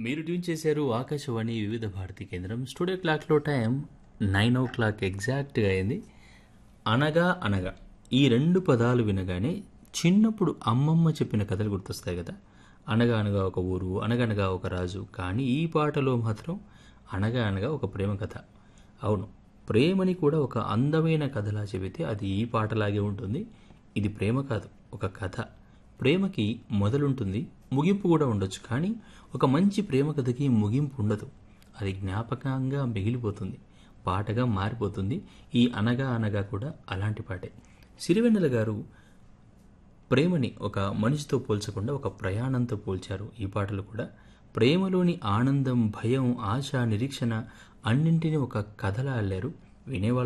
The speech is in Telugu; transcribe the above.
మీరు ట్యూన్ చేశారు ఆకాశవాణి వివిధ భారతి కేంద్రం స్టూడియో క్లాక్లో టైం నైన్ ఓ క్లాక్ ఎగ్జాక్ట్గా అయింది అనగా అనగా ఈ రెండు పదాలు వినగానే చిన్నప్పుడు అమ్మమ్మ చెప్పిన కథలు గుర్తొస్తాయి కదా అనగా అనగా ఒక ఊరు అనగనగా ఒక రాజు కానీ ఈ పాటలో మాత్రం అనగా అనగా ఒక ప్రేమ కథ అవును ప్రేమని కూడా ఒక అందమైన కథలా చెబితే అది ఈ పాటలాగే ఉంటుంది ఇది ప్రేమ కాదు ఒక కథ ప్రేమకి మొదలుంటుంది ముగింపు కూడా ఉండొచ్చు కానీ ఒక మంచి ప్రేమ కథకి ముగింపు ఉండదు అది జ్ఞాపకంగా మిగిలిపోతుంది పాటగా మారిపోతుంది ఈ అనగా అనగా కూడా అలాంటి పాటే సిరివెన్నెల గారు ప్రేమని ఒక మనిషితో పోల్చకుండా ఒక ప్రయాణంతో పోల్చారు ఈ పాటలు కూడా ప్రేమలోని ఆనందం భయం ఆశ నిరీక్షణ అన్నింటినీ ఒక కథలా అల్లారు వినేవాళ్ళు